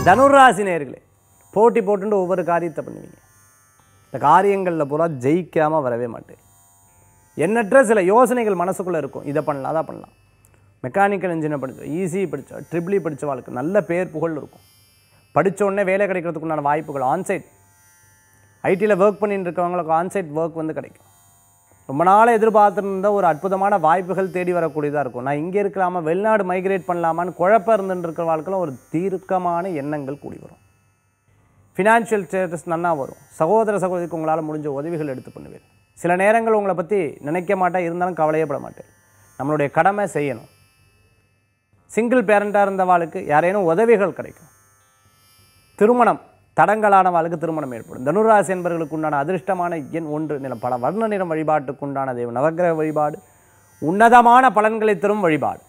தனுராசி நேர்களே போட்டி போட்டுட்டு ஒவ்வொரு காரியத்தை பண்ணுவீங்க இந்த காரியங்களில் பூரா ஜெயிக்காமல் வரவே மாட்டேன் எண்ணற்ற சில யோசனைகள் மனசுக்குள்ளே இருக்கும் இதை பண்ணலாம் அதை பண்ணலாம் மெக்கானிக்கல் இன்ஜினியர் படித்தோம் ஈஸி படித்தோம் ட்ரிபிளி படித்த வாழ்க்கை நல்ல பேர் புகழ் இருக்கும் படிச்ச உடனே வேலை கிடைக்கிறதுக்குண்டான வாய்ப்புகள் ஆன்சைட் ஐடியில் ஒர்க் பண்ணிட்டு இருக்கவங்களுக்கு ஆன்சைட் ஒர்க் வந்து கிடைக்கும் ரொம்ப நாளாக எதிர்பார்த்துருந்த ஒரு அற்புதமான வாய்ப்புகள் தேடி வரக்கூடியதாக இருக்கும் நான் இங்கே இருக்கலாமா வெளிநாடு மைக்ரேட் பண்ணலாமான்னு குழப்பம் இருந்துட்டு இருக்கிற வாழ்க்கையில் ஒரு தீர்க்கமான எண்ணங்கள் கூடி வரும் ஃபினான்ஷியல் ஸ்டேட்டஸ் நன்னா வரும் சகோதர சகோதரிக்கு உங்களால் முடிஞ்ச உதவிகள் எடுத்து பண்ணுவேன் சில நேரங்கள் உங்களை பற்றி நினைக்க மாட்டேன் இருந்தாலும் கவலையப்பட மாட்டேன் நம்மளுடைய கடமை செய்யணும் சிங்கிள் பேரண்ட்டாக இருந்தவாளுக்கு யாரேனும் உதவிகள் கிடைக்கும் திருமணம் தடங்கலான வாழ்க்கை திருமணம் ஏற்படும் தனுராசி என்பவர்களுக்கு உண்டான அதிர்ஷ்டமான எண் ஒன்று நிலம் பல வர்ண நிறம் வழிபாட்டுக்கு உண்டான தெய்வம் நவக்கிரக வழிபாடு உன்னதமான பலன்களை தரும் வழிபாடு